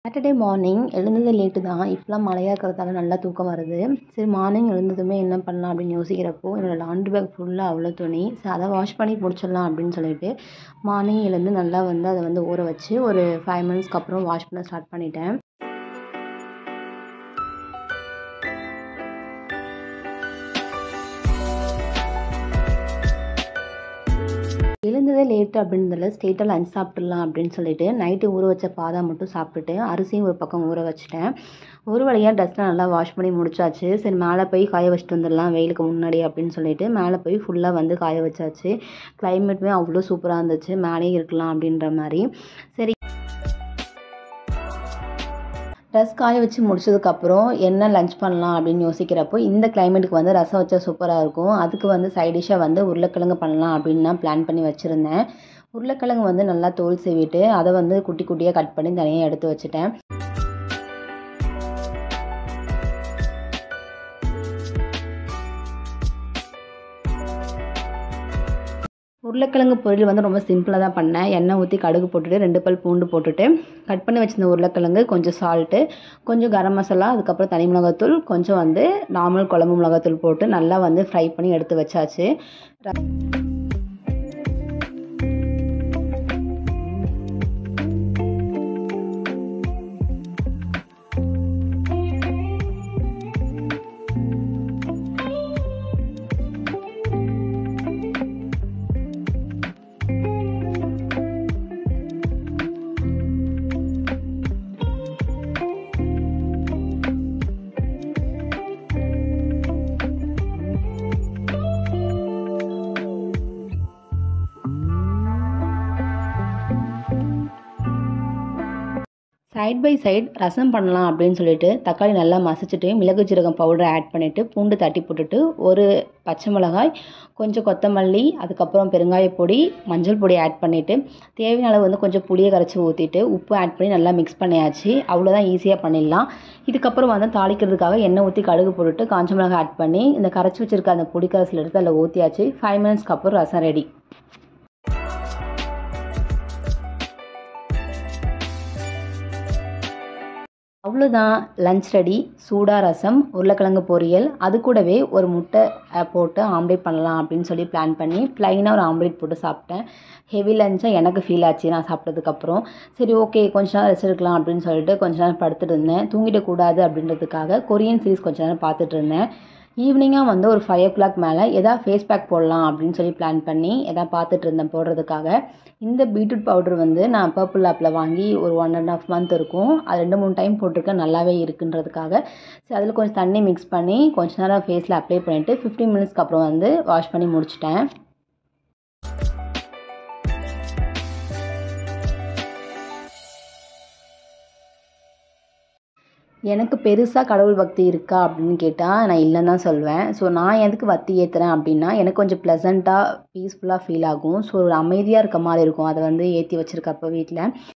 Saturday morning எழுந்தது late தான் இப்போலாம் மழையாக இருக்கிறதால நல்லா தூக்கம் வருது சரி மார்னிங் எழுந்ததுமே என்ன பண்ணலாம் அப்படின்னு யோசிக்கிறப்போ என்னோடய லாண்ட்ரி பேக் ஃபுல்லாக அவ்வளோ துணி சரி அதை வாஷ் பண்ணி முடிச்சிடலாம் அப்படின்னு சொல்லிட்டு மார்னிங் எழுந்து நல்லா வந்து அதை வந்து ஊற வச்சு ஒரு ஃபைவ் மினிட்ஸ்க்கு அப்புறம் வாஷ் பண்ண ஸ்டார்ட் பண்ணிட்டேன் எழுந்ததே லேட்டு அப்படின்றதுல ஸ்ட்ரெயிட்டாக லஞ்ச் சாப்பிட்றலாம் அப்படின்னு சொல்லிட்டு நைட்டு ஊற வச்ச பாதாம் மட்டும் சாப்பிட்டுட்டு அரிசியும் ஒரு பக்கம் ஊற வச்சுட்டேன் ஒரு வழியாக ட்ரெஸ்லாம் நல்லா வாஷ் பண்ணி முடிச்சாச்சு சரி மேலே போய் காய வச்சுட்டு வந்துடலாம் வெயிலுக்கு முன்னாடி அப்படின்னு சொல்லிட்டு மேலே போய் ஃபுல்லாக வந்து காய வச்சாச்சு கிளைமேட்டுமே அவ்வளோ சூப்பராக இருந்துச்சு மேலேயே இருக்கலாம் அப்படின்ற மாதிரி சரி ட்ரெஸ் காய வச்சு முடிச்சதுக்கப்புறம் என்ன லஞ்ச் பண்ணலாம் அப்படின்னு யோசிக்கிறப்போ இந்த கிளைமேட்டுக்கு வந்து ரசம் வச்சா சூப்பராக இருக்கும் அதுக்கு வந்து சைட் டிஷ்ஷாக வந்து உருளைக்கிழங்கு பண்ணலாம் அப்படின்னு நான் பிளான் பண்ணி வச்சுருந்தேன் உருளைக்கிழங்கு வந்து நல்லா தோல் சீவிட்டு அதை வந்து குட்டி குட்டியாக கட் பண்ணி தனியாக எடுத்து வச்சுட்டேன் உருளைக்கிழங்கு பொரியல் வந்து ரொம்ப சிம்பிளாக தான் பண்ணேன் எண்ணெய் ஊற்றி கடுகு போட்டுட்டு ரெண்டு பல் பூண்டு போட்டுட்டு கட் பண்ணி வச்சிருந்த உருளைக்கிழங்கு கொஞ்சம் சால்ட்டு கொஞ்சம் கரம் மசாலா அதுக்கப்புறம் தனி மிளகாத்தூள் கொஞ்சம் வந்து நார்மல் குழம்பு மிளகாத்தூள் போட்டு நல்லா வந்து ஃப்ரை பண்ணி எடுத்து வச்சாச்சு சைட் பை சைட் ரசம் பண்ணலாம் அப்படின்னு சொல்லிட்டு தக்காளி நல்லா மசிச்சுட்டு மிளகு ஜீரகம் பவுடரை ஆட் பண்ணிவிட்டு பூண்டு தட்டி போட்டுட்டு ஒரு பச்சை மிளகாய் கொஞ்சம் கொத்தமல்லி அதுக்கப்புறம் பெருங்காய பொடி மஞ்சள் பொடி ஆட் பண்ணிவிட்டு தேவையான அளவு வந்து கொஞ்சம் புளியை கரைச்சி ஊற்றிட்டு உப்பு ஆட் பண்ணி நல்லா மிக்ஸ் பண்ணியாச்சு அவ்வளோதான் ஈஸியாக பண்ணிடலாம் இதுக்கப்புறம் வந்து தாளிக்கிறதுக்காக எண்ணெய் ஊற்றி கடுகு போட்டுட்டு காஞ்ச மிளகாய் ஆட் பண்ணி இந்த கரைச்சி வச்சுருக்க அந்த பொடி கரைசல் எடுத்து அதில் ஊற்றியாச்சு ஃபைவ் மினிட்ஸ்க்கு அப்புறம் ரசம் ரெடி அவ்வளோதான் லஞ்ச் ரெடி சூடாக ரசம் உருளைக்கிழங்கு பொரியல் அது கூடவே ஒரு முட்டை போட்டு ஆம்லேட் பண்ணலாம் அப்படின்னு சொல்லி பிளான் பண்ணி ப்ளைனாக ஒரு ஆம்லேட் போட்டு சாப்பிட்டேன் ஹெவி லஞ்சாக எனக்கு ஃபீல் ஆச்சு நான் சாப்பிட்டதுக்கப்புறம் சரி ஓகே கொஞ்ச நேரம் ரெஸ்ட் எடுக்கலாம் அப்படின்னு சொல்லிட்டு கொஞ்ச நேரம் படுத்துட்டு இருந்தேன் தூங்கிடக்கூடாது அப்படின்றதுக்காக கொரியன் சீரிஸ் கொஞ்ச நேரம் பார்த்துட்டு இருந்தேன் ஈவினிங்காக வந்து ஒரு ஃபைவ் ஓ கிளாக் மேலே எதாவது ஃபேஸ் பேக் போடலாம் அப்படின்னு சொல்லி பிளான் பண்ணி எதாவது பார்த்துட்டு இருந்தேன் போடுறதுக்காக இந்த பீட்ரூட் பவுடர் வந்து நான் பர்பிள் ஆப்பில் வாங்கி ஒரு ஒன் அண்ட் ஆஃப் மந்த் இருக்கும் அது ரெண்டு மூணு டைம் போட்டிருக்கேன் நல்லாவே இருக்குன்றதுக்காக சரி அதில் கொஞ்சம் தண்ணி மிக்ஸ் பண்ணி கொஞ்ச நேரம் ஃபேஸில் அப்ளை பண்ணிவிட்டு ஃபிஃப்டீன் மினிட்ஸ்க்கு அப்புறம் வந்து வாஷ் பண்ணி முடிச்சிட்டேன் எனக்கு பெருசாக கடவுள் பக்தி இருக்கா அப்படின்னு கேட்டால் நான் இல்லைன்னு தான் சொல்வேன் ஸோ நான் எதுக்கு வத்தி ஏற்றுறேன் அப்படின்னா எனக்கு கொஞ்சம் ப்ளசண்ட்டாக பீஸ்ஃபுல்லாக ஃபீல் ஆகும் ஸோ ஒரு அமைதியாக இருக்க மாதிரி இருக்கும் அதை வந்து ஏற்றி வச்சுருக்கப்போ வீட்டில்